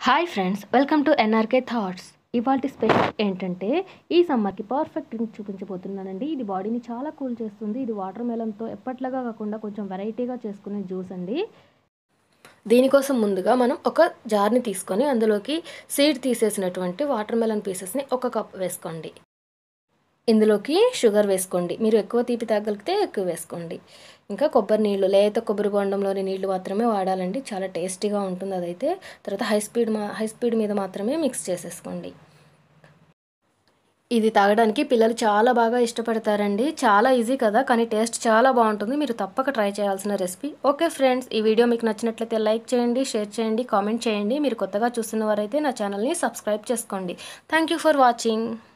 hi friends welcome to NRK thoughts ఇవాళ special ఏంటంటే ఈ సమ్మర్కి పర్ఫెక్ట్ డ్రింక్ చూపించబోతున్నానండి ఇది బాడీని చాలా కూల్ చేస్తుంది ఇది వాటర్ మెలన్తో ఎప్పట్లాగా కాకుండా కొంచెం వెరైటీగా చేసుకునే జ్యూస్ అండి దీనికోసం ముందుగా మనం ఒక జార్ని తీసుకొని అందులోకి సీడ్ తీసేసినటువంటి వాటర్ మెలన్ పీసెస్ని ఒక కప్ వేసుకోండి ఇందులోకి షుగర్ వేసుకోండి మీరు ఎక్కువ తీపి తాగలిగితే ఎక్కువ వేసుకోండి ఇంకా కొబ్బరి నీళ్ళు లేత కొబ్బరి బొండంలోని నీళ్లు మాత్రమే వాడాలండి చాలా టేస్టీగా ఉంటుంది అదైతే తర్వాత హై స్పీడ్ మా హై స్పీడ్ మీద మాత్రమే మిక్స్ చేసేసుకోండి ఇది తాగడానికి పిల్లలు చాలా బాగా ఇష్టపడతారండి చాలా ఈజీ కదా కానీ టేస్ట్ చాలా బాగుంటుంది మీరు తప్పక ట్రై చేయాల్సిన రెసిపీ ఓకే ఫ్రెండ్స్ ఈ వీడియో మీకు నచ్చినట్లయితే లైక్ చేయండి షేర్ చేయండి కామెంట్ చేయండి మీరు కొత్తగా చూస్తున్న వారైతే నా ఛానల్ని సబ్స్క్రైబ్ చేసుకోండి థ్యాంక్ యూ ఫర్ వాచింగ్